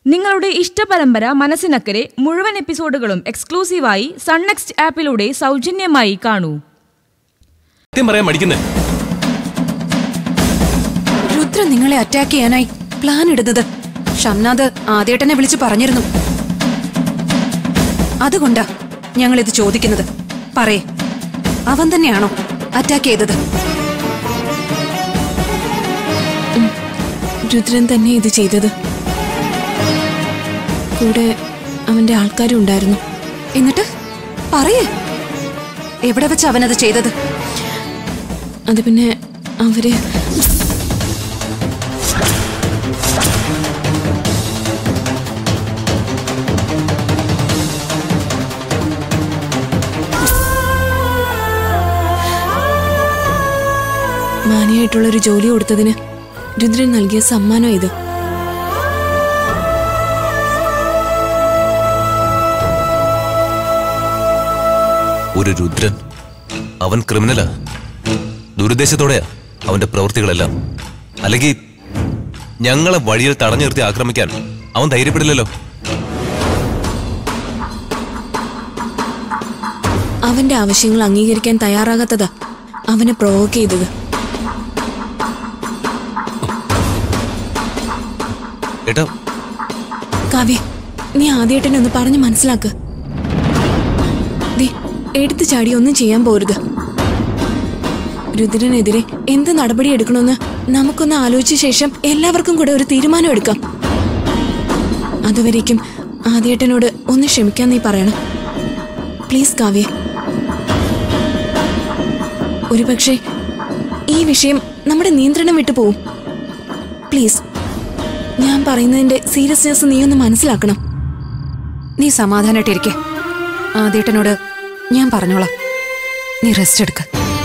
നിങ്ങളുടെ ഇഷ്ടപരമ്പര മനസ്സിനക്കരെ മുഴുവൻ എപ്പിസോഡുകളും എക്സ്ക്ലൂസീവായി സൺനെക്സ്റ്റ് ആപ്പിലൂടെ സൗജന്യമായി കാണൂ സത്യം പറയാൻ മടിക്കുന്നേ രുദ്ര നിങ്ങളെ അറ്റാക്ക് ചെയ്യാനായി പ്ലാൻ ഇടുന്നത് ഷംനാഥ് ആദ്യേട്ടനെ വിളിച്ചു പറഞ്ഞിരുന്നു അതുകൊണ്ടാ ഞങ്ങൾ ഇത് ചോദിക്കുന്നത് പറയേ അവൻ തന്നെയാണോ അറ്റാക്ക് ചെയ്തത് രുദ്രൻ തന്നെ ഇത് ചെയ്തത് കൂടെ അവന്റെ ആൾക്കാരും ഉണ്ടായിരുന്നു എന്നിട്ട് പറയേ എവിടെ വെച്ച് അവനത് ചെയ്തത് അത് പിന്നെ അവര് മാനിയായിട്ടുള്ളൊരു ജോലി കൊടുത്തതിന് രുദ്രൻ നൽകിയ സമ്മാനം ഇത് ഒരു രുദ്രൻ അവൻ ക്രിമിനലാ ദുരുദ്ദേശത്തോടെയാ അവന്റെ പ്രവൃത്തികളെല്ലാം അല്ലെങ്കിൽ ഞങ്ങളെ വഴിയിൽ തടഞ്ഞു നിർത്തി ആക്രമിക്കാൻ അവൻ ധൈര്യപ്പെടില്ലല്ലോ അവന്റെ ആവശ്യങ്ങൾ അംഗീകരിക്കാൻ തയ്യാറാകാത്തതാ അവനെ പ്രൊവോക്ക് ചെയ്തത് ഏട്ടാ കാവ്യ നീ ആദ്യേട്ടനെ ഒന്ന് പറഞ്ഞു മനസ്സിലാക്ക് ദേ എടുത്തു ചാടി ഒന്നും ചെയ്യാൻ പോരുത് രുദ്രനെതിരെ എന്ത് നടപടി എടുക്കണമെന്ന് നമുക്കൊന്ന് ആലോചിച്ച ശേഷം എല്ലാവർക്കും കൂടെ ഒരു തീരുമാനം എടുക്കാം അതുവരേക്കും ആദ്യേട്ടനോട് ഒന്ന് ക്ഷമിക്കാൻ നീ പറയണം പ്ലീസ് കാവ്യ ഒരുപക്ഷെ ഈ വിഷയം നമ്മുടെ നിയന്ത്രണം വിട്ടു പോവും പ്ലീസ് ഞാൻ പറയുന്നതിന്റെ സീരിയസ്നെസ് നീ ഒന്ന് മനസ്സിലാക്കണം നീ സമാധാനായിട്ടിരിക്കെ ആദ്യേട്ടനോട് ഞാൻ പറഞ്ഞോളാം നീ റെസ്റ്റ് എടുക്ക